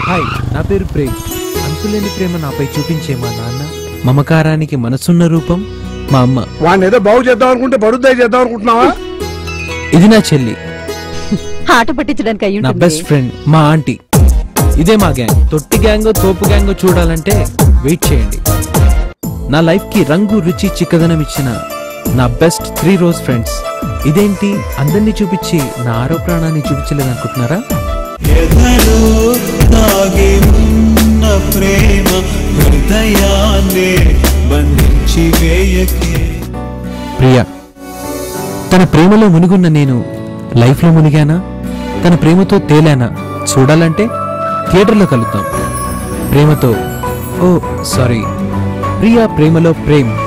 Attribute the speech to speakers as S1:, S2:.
S1: hi నా పేరు ప్రేమ్ అంతులేని ప్రేమ నాపై చూపించే మా నాన్న మమకారానికి మనసున్న రూపం మా అమ్మ
S2: వాడిని ఏదో బాగు చేద్దాం అనుకుంటే బడుద్దాయి చేద్దాం అనుకుంటున్నావా
S1: ఇది నా చెల్లి
S3: ఆట పట్టించడానికి అయ్యి
S1: నా
S3: ఉంటుంది
S1: బెస్ట్ ఫ్రెండ్ మా ఆంటీ ఇదే మా గ్యాంగ్ తొట్టి గ్యాంగ్ తోపు గ్యాంగ్ చూడాలంటే వెయిట్ చేయండి నా లైఫ్ కి రంగు రుచి చిక్కదనం ఇచ్చిన నా బెస్ట్ త్రీ రోజ్ ఫ్రెండ్స్ ఇదేంటి అందరినీ చూపించి నా ఆరో ప్రాణాన్ని చూపించలేదు అనుకుంటున్నారా
S4: ఎదలో దాగి ఉన్న ప్రేమ హృదయాన్నే బంధించి వేయకే
S1: ప్రియా తన ప్రేమలో మునిగున్న నేను లైఫ్లో మునిగానా తన ప్రేమతో తేలానా చూడాలంటే థియేటర్లో కలుద్దాం ప్రేమతో ఓ సారీ ప్రియా ప్రేమలో ప్రేమ్